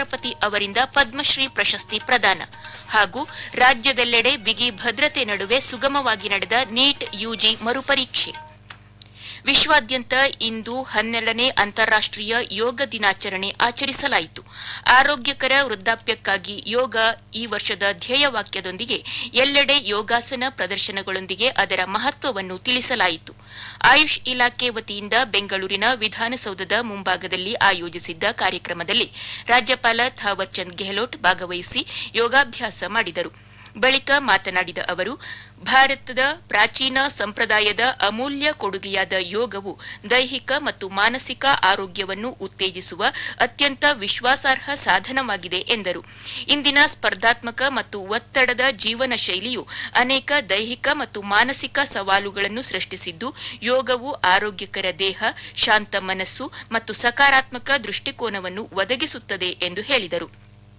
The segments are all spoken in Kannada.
ರಾಷ್ಟ್ರಪತಿ ಅವರಿಂದ ಪದ್ಮಶ್ರೀ ಪ್ರಶಸ್ತಿ ಪ್ರದಾನ ಹಾಗೂ ರಾಜ್ಯದೆಲ್ಲೆಡೆ ಬಿಗಿ ಭದ್ರತೆ ನಡುವೆ ಸುಗಮವಾಗಿ ನಡೆದ ನೀಟ್ ಯುಜಿ ಮರುಪರೀಕ್ಷೆ ವಿಶ್ವಾದ್ಯಂತ ಇಂದು ಹನ್ನೆರಡನೇ ಅಂತಾರಾಷ್ಟೀಯ ಯೋಗ ದಿನಾಚರಣೆ ಆಚರಿಸಲಾಯಿತು ಆರೋಗ್ಯಕರ ವೃದ್ಧಾಪ್ಯಕ್ಕಾಗಿ ಯೋಗ ಈ ವರ್ಷದ ಧ್ಯೇಯವಾಕ್ಯದೊಂದಿಗೆ ಎಲ್ಲೆಡೆ ಯೋಗಾಸನ ಪ್ರದರ್ಶನಗಳೊಂದಿಗೆ ಅದರ ಮಹತ್ವವನ್ನು ತಿಳಿಸಲಾಯಿತು ಆಯುಷ್ ಇಲಾಖೆ ವತಿಯಿಂದ ಬೆಂಗಳೂರಿನ ವಿಧಾನಸೌಧದ ಮುಂಭಾಗದಲ್ಲಿ ಆಯೋಜಿಸಿದ್ದ ಕಾರ್ಯಕ್ರಮದಲ್ಲಿ ರಾಜ್ಯಪಾಲ ಥಾವರ್ ಚಂದ್ ಗೆಹ್ಲೋಟ್ ಭಾಗವಹಿಸಿ ಯೋಗಾಭ್ಯಾಸ ಮಾಡಿದರು ಬಳಿಕ ಮಾತನಾಡಿದ ಅವರು ಭಾರತದ ಪ್ರಾಚೀನ ಸಂಪ್ರದಾಯದ ಅಮೂಲ್ಯ ಕೊಡುಗೆಯಾದ ಯೋಗವು ದೈಹಿಕ ಮತ್ತು ಮಾನಸಿಕ ಆರೋಗ್ಯವನ್ನು ಉತ್ತೇಜಿಸುವ ಅತ್ಯಂತ ವಿಶ್ವಾಸಾರ್ಹ ಸಾಧನವಾಗಿದೆ ಎಂದರು ಇಂದಿನ ಸ್ಪರ್ಧಾತ್ಮಕ ಮತ್ತು ಒತ್ತಡದ ಜೀವನ ಶೈಲಿಯು ಅನೇಕ ದೈಹಿಕ ಮತ್ತು ಮಾನಸಿಕ ಸವಾಲುಗಳನ್ನು ಸೃಷ್ಟಿಸಿದ್ದು ಯೋಗವು ಆರೋಗ್ಯಕರ ದೇಹ ಶಾಂತ ಮನಸ್ಸು ಮತ್ತು ಸಕಾರಾತ್ಮಕ ದೃಷ್ಟಿಕೋನವನ್ನು ಒದಗಿಸುತ್ತದೆ ಎಂದು ಹೇಳಿದರು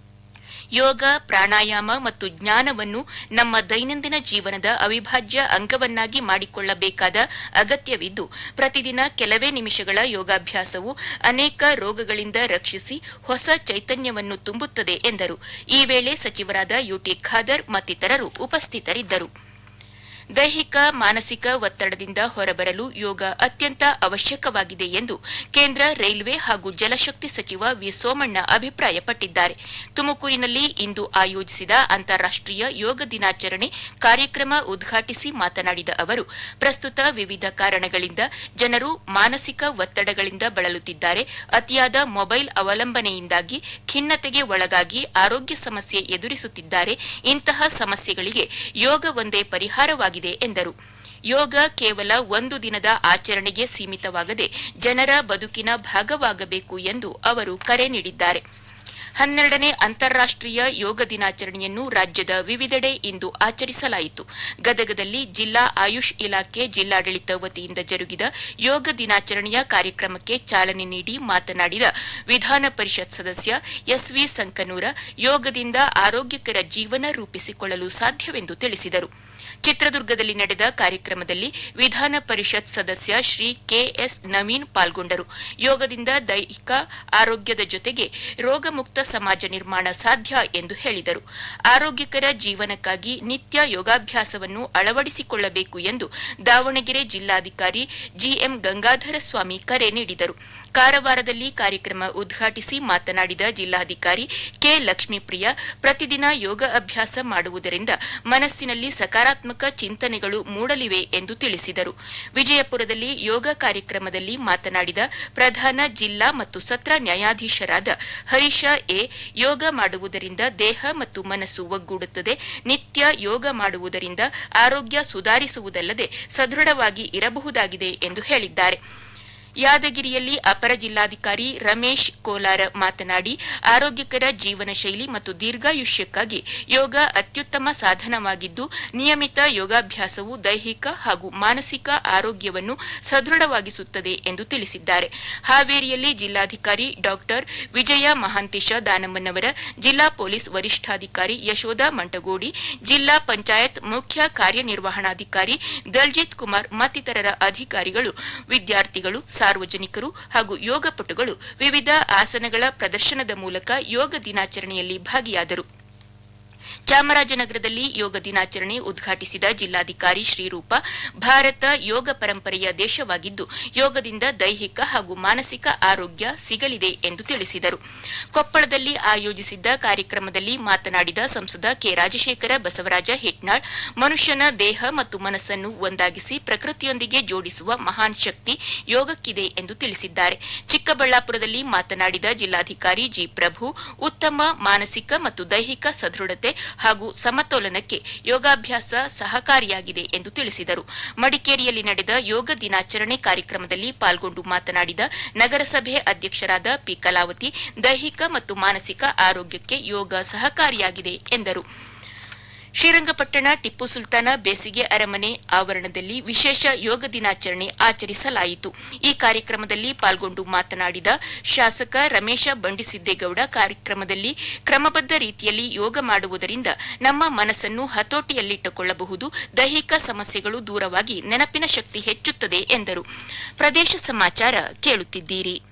ಯೋಗ ಪ್ರಾಣಾಯಾಮ ಮತ್ತು ಜ್ಞಾನವನ್ನು ನಮ್ಮ ದೈನಂದಿನ ಜೀವನದ ಅವಿಭಾಜ್ಯ ಅಂಗವನ್ನಾಗಿ ಮಾಡಿಕೊಳ್ಳಬೇಕಾದ ಅಗತ್ಯವಿದ್ದು ಪ್ರತಿದಿನ ಕೆಲವೇ ನಿಮಿಷಗಳ ಯೋಗಾಭ್ಯಾಸವು ಅನೇಕ ರೋಗಗಳಿಂದ ರಕ್ಷಿಸಿ ಹೊಸ ಚೈತನ್ಯವನ್ನು ತುಂಬುತ್ತದೆ ಎಂದರು ಈ ವೇಳೆ ಸಚಿವರಾದ ಯುಟಿ ಖಾದರ್ ಮತ್ತಿತರರು ಉಪಸ್ಥಿತರಿದ್ದರು ದೈಹಿಕ ಮಾನಸಿಕ ಒತ್ತಡದಿಂದ ಹೊರಬರಲು ಯೋಗ ಅತ್ಯಂತ ಅವಶ್ಯಕವಾಗಿದೆ ಎಂದು ಕೇಂದ್ರ ರೈಲ್ವೆ ಹಾಗೂ ಜಲಶಕ್ತಿ ಸಚಿವ ವಿ ಸೋಮಣ್ಣ ಅಭಿಪ್ರಾಯಪಟ್ಟಿದ್ದಾರೆ ತುಮಕೂರಿನಲ್ಲಿ ಇಂದು ಆಯೋಜಿಸಿದ ಅಂತಾರಾಷ್ಟೀಯ ಯೋಗ ದಿನಾಚರಣೆ ಕಾರ್ಯಕ್ರಮ ಉದ್ಘಾಟಿಸಿ ಮಾತನಾಡಿದ ಅವರು ಪ್ರಸ್ತುತ ವಿವಿಧ ಕಾರಣಗಳಿಂದ ಜನರು ಮಾನಸಿಕ ಒತ್ತಡಗಳಿಂದ ಬಳಲುತ್ತಿದ್ದಾರೆ ಅತಿಯಾದ ಮೊಬೈಲ್ ಅವಲಂಬನೆಯಿಂದಾಗಿ ಖಿನ್ನತೆಗೆ ಒಳಗಾಗಿ ಆರೋಗ್ಯ ಸಮಸ್ಯೆ ಎದುರಿಸುತ್ತಿದ್ದಾರೆ ಇಂತಹ ಸಮಸ್ಯೆಗಳಿಗೆ ಯೋಗ ಒಂದೇ ಪರಿಹಾರವಾಗಿದೆ ಎಂದರು ಯೋಗ ಕೇವಲ ಒಂದು ದಿನದ ಆಚರಣೆಗೆ ಸೀಮಿತವಾಗದೆ ಜನರ ಬದುಕಿನ ಭಾಗವಾಗಬೇಕು ಎಂದು ಅವರು ಕರೆ ನೀಡಿದ್ದಾರೆ ಹನ್ನೆರಡನೇ ಅಂತಾರಾಷ್ಟೀಯ ಯೋಗ ದಿನಾಚರಣೆಯನ್ನು ರಾಜ್ಯದ ವಿವಿಧೆಡೆ ಇಂದು ಆಚರಿಸಲಾಯಿತು ಗದಗದಲ್ಲಿ ಜಿಲ್ಲಾ ಆಯುಷ್ ಇಲಾಖೆ ಜಿಲ್ಲಾಡಳಿತ ವತಿಯಿಂದ ಜರುಗಿದ ಯೋಗ ದಿನಾಚರಣೆಯ ಕಾರ್ಯಕ್ರಮಕ್ಕೆ ಚಾಲನೆ ನೀಡಿ ಮಾತನಾಡಿದ ವಿಧಾನ ಪರಿಷತ್ ಸದಸ್ಯ ಎಸ್ವಿ ಸಂಕನೂರ ಯೋಗದಿಂದ ಆರೋಗ್ಯಕರ ಜೀವನ ರೂಪಿಸಿಕೊಳ್ಳಲು ಸಾಧ್ಯವೆಂದು ತಿಳಿಸಿದರು ಚಿತ್ರದುರ್ಗದಲ್ಲಿ ನಡೆದ ಕಾರ್ಯಕ್ರಮದಲ್ಲಿ ವಿಧಾನ ಪರಿಷತ್ ಸದಸ್ಯ ಶ್ರೀ ಕೆಎಸ್ ನವೀನ್ ಪಾಲ್ಗೊಂಡರು ಯೋಗದಿಂದ ದೈಹಿಕ ಆರೋಗ್ಯದ ಜೊತೆಗೆ ರೋಗಮುಕ್ತ ಸಮಾಜ ನಿರ್ಮಾಣ ಸಾಧ್ಯ ಎಂದು ಹೇಳಿದರು ಆರೋಗ್ಯಕರ ಜೀವನಕ್ಕಾಗಿ ನಿತ್ಯ ಯೋಗಾಭ್ಯಾಸವನ್ನು ಅಳವಡಿಸಿಕೊಳ್ಳಬೇಕು ಎಂದು ದಾವಣಗೆರೆ ಜಿಲ್ಲಾಧಿಕಾರಿ ಜಿಎಂ ಗಂಗಾಧರ ಸ್ವಾಮಿ ಕರೆ ನೀಡಿದರು ಕಾರವಾರದಲ್ಲಿ ಕಾರ್ಯಕ್ರಮ ಉದ್ಘಾಟಿಸಿ ಮಾತನಾಡಿದ ಜಿಲ್ಲಾಧಿಕಾರಿ ಕೆ ಲಕ್ಷ್ಮೀಪ್ರಿಯ ಪ್ರತಿದಿನ ಯೋಗ ಅಭ್ಯಾಸ ಮಾಡುವುದರಿಂದ ಮನಸ್ಸಿನಲ್ಲಿ ಸಕಾರಾತ್ಮಕ ಚಿಂತನೆಗಳು ಮೂಡಲಿವೆ ಎಂದು ತಿಳಿಸಿದರು ವಿಜಯಪುರದಲ್ಲಿ ಯೋಗ ಕಾರ್ಯಕ್ರಮದಲ್ಲಿ ಮಾತನಾಡಿದ ಪ್ರಧಾನ ಜಿಲ್ಲಾ ಮತ್ತು ಸತ್ರ ನ್ಯಾಯಾಧೀಶರಾದ ಹರೀಶ ಎ ಯೋಗ ಮಾಡುವುದರಿಂದ ದೇಹ ಮತ್ತು ಮನಸ್ಸು ಒಗ್ಗೂಡುತ್ತದೆ ನಿತ್ಯ ಯೋಗ ಮಾಡುವುದರಿಂದ ಆರೋಗ್ಯ ಸುಧಾರಿಸುವುದಲ್ಲದೆ ಸದೃಢವಾಗಿ ಇರಬಹುದಾಗಿದೆ ಎಂದು ಹೇಳಿದ್ದಾರೆ ಯಾದಗಿರಿಯಲ್ಲಿ ಅಪರ ಜಿಲ್ಲಾಧಿಕಾರಿ ರಮೇಶ್ ಕೋಲಾರ ಮಾತನಾಡಿ ಆರೋಗ್ಯಕರ ಜೀವನ ಶೈಲಿ ಮತ್ತು ದೀರ್ಘಾಯುಷ್ಯಕ್ಕಾಗಿ ಯೋಗ ಅತ್ಯುತ್ತಮ ಸಾಧನವಾಗಿದ್ದು ನಿಯಮಿತ ಯೋಗಾಭ್ಯಾಸವು ದೈಹಿಕ ಹಾಗೂ ಮಾನಸಿಕ ಆರೋಗ್ಯವನ್ನು ಸದೃಢವಾಗಿಸುತ್ತದೆ ಎಂದು ತಿಳಿಸಿದ್ದಾರೆ ಹಾವೇರಿಯಲ್ಲಿ ಜಿಲ್ಲಾಧಿಕಾರಿ ಡಾ ವಿಜಯ ಮಹಾಂತೇಶ ದಾನಮ್ಮನವರ ಜಿಲ್ಲಾ ಪೊಲೀಸ್ ವರಿಷ್ಠಾಧಿಕಾರಿ ಯಶೋಧ ಮಂಟಗೋಡಿ ಜಿಲ್ಲಾ ಪಂಚಾಯತ್ ಮುಖ್ಯ ಕಾರ್ಯನಿರ್ವಹಣಾಧಿಕಾರಿ ದಲ್ಜಿತ್ ಕುಮಾರ್ ಮತ್ತಿತರರ ಅಧಿಕಾರಿಗಳು ವಿದ್ಯಾರ್ಥಿಗಳು ಸಾರ್ವಜನಿಕರು ಹಾಗೂ ಯೋಗಪಟುಗಳು ವಿವಿಧ ಆಸನಗಳ ಪ್ರದರ್ಶನದ ಮೂಲಕ ಯೋಗ ದಿನಾಚರಣೆಯಲ್ಲಿ ಭಾಗಿಯಾದರು ಚಾಮರಾಜನಗರದಲ್ಲಿ ಯೋಗ ದಿನಾಚರಣೆ ಉದ್ಘಾಟಿಸಿದ ಜಿಲ್ಲಾಧಿಕಾರಿ ಶ್ರೀರೂಪ ಭಾರತ ಯೋಗ ಪರಂಪರೆಯ ದೇಶವಾಗಿದ್ದು ಯೋಗದಿಂದ ದೈಹಿಕ ಹಾಗೂ ಮಾನಸಿಕ ಆರೋಗ್ಯ ಸಿಗಲಿದೆ ಎಂದು ತಿಳಿಸಿದರು ಕೊಪ್ಪಳದಲ್ಲಿ ಆಯೋಜಿಸಿದ್ದ ಕಾರ್ಯಕ್ರಮದಲ್ಲಿ ಮಾತನಾಡಿದ ಸಂಸದ ಕೆ ರಾಜಶೇಖರ ಬಸವರಾಜ ಹೆಟ್ನಾಳ್ ಮನುಷ್ಯನ ದೇಹ ಮತ್ತು ಮನಸ್ಸನ್ನು ಒಂದಾಗಿಸಿ ಪ್ರಕೃತಿಯೊಂದಿಗೆ ಜೋಡಿಸುವ ಮಹಾನ್ ಶಕ್ತಿ ಯೋಗಕ್ಕಿದೆ ಎಂದು ತಿಳಿಸಿದ್ದಾರೆ ಚಿಕ್ಕಬಳ್ಳಾಪುರದಲ್ಲಿ ಮಾತನಾಡಿದ ಜಿಲ್ಲಾಧಿಕಾರಿ ಜಿ ಪ್ರಭು ಉತ್ತಮ ಮಾನಸಿಕ ಮತ್ತು ದೈಹಿಕ ಸದೃಢತೆ ಹಾಗೂ ಸಮತೋಲನಕ್ಕೆ ಯೋಗಾಭ್ಯಾಸ ಸಹಕಾರಿಯಾಗಿದೆ ಎಂದು ತಿಳಿಸಿದರು ಮಡಿಕೇರಿಯಲ್ಲಿ ನಡೆದ ಯೋಗ ದಿನಾಚರಣೆ ಕಾರ್ಯಕ್ರಮದಲ್ಲಿ ಪಾಲ್ಗೊಂಡು ಮಾತನಾಡಿದ ನಗರಸಭೆ ಅಧ್ಯಕ್ಷರಾದ ಪಿ ಕಲಾವತಿ ದೈಹಿಕ ಮತ್ತು ಮಾನಸಿಕ ಆರೋಗ್ಯಕ್ಕೆ ಯೋಗ ಸಹಕಾರಿಯಾಗಿದೆ ಎಂದರು ಶ್ರೀರಂಗಪಟ್ಟಣ ಟಿಪ್ಪು ಸುಲ್ತಾನ ಬೇಸಿಗೆ ಅರಮನೆ ಆವರಣದಲ್ಲಿ ವಿಶೇಷ ಯೋಗ ದಿನಾಚರಣೆ ಆಚರಿಸಲಾಯಿತು ಈ ಕಾರ್ಯಕ್ರಮದಲ್ಲಿ ಪಾಲ್ಗೊಂಡು ಮಾತನಾಡಿದ ಶಾಸಕ ರಮೇಶ ಬಂಡಿಸಿದ್ದೇಗೌಡ ಕಾರ್ಯಕ್ರಮದಲ್ಲಿ ಕ್ರಮಬದ್ಧ ರೀತಿಯಲ್ಲಿ ಯೋಗ ಮಾಡುವುದರಿಂದ ನಮ್ಮ ಮನಸ್ಸನ್ನು ಹತೋಟಿಯಲ್ಲಿಟ್ಟುಕೊಳ್ಳಬಹುದು ದೈಹಿಕ ಸಮಸ್ಯೆಗಳು ದೂರವಾಗಿ ನೆನಪಿನ ಶಕ್ತಿ ಹೆಚ್ಚುತ್ತದೆ ಎಂದರು ಪ್ರದೇಶ ಸಮಾಚಾರ ಕೇಳುತ್ತಿದ್ದೀರಿ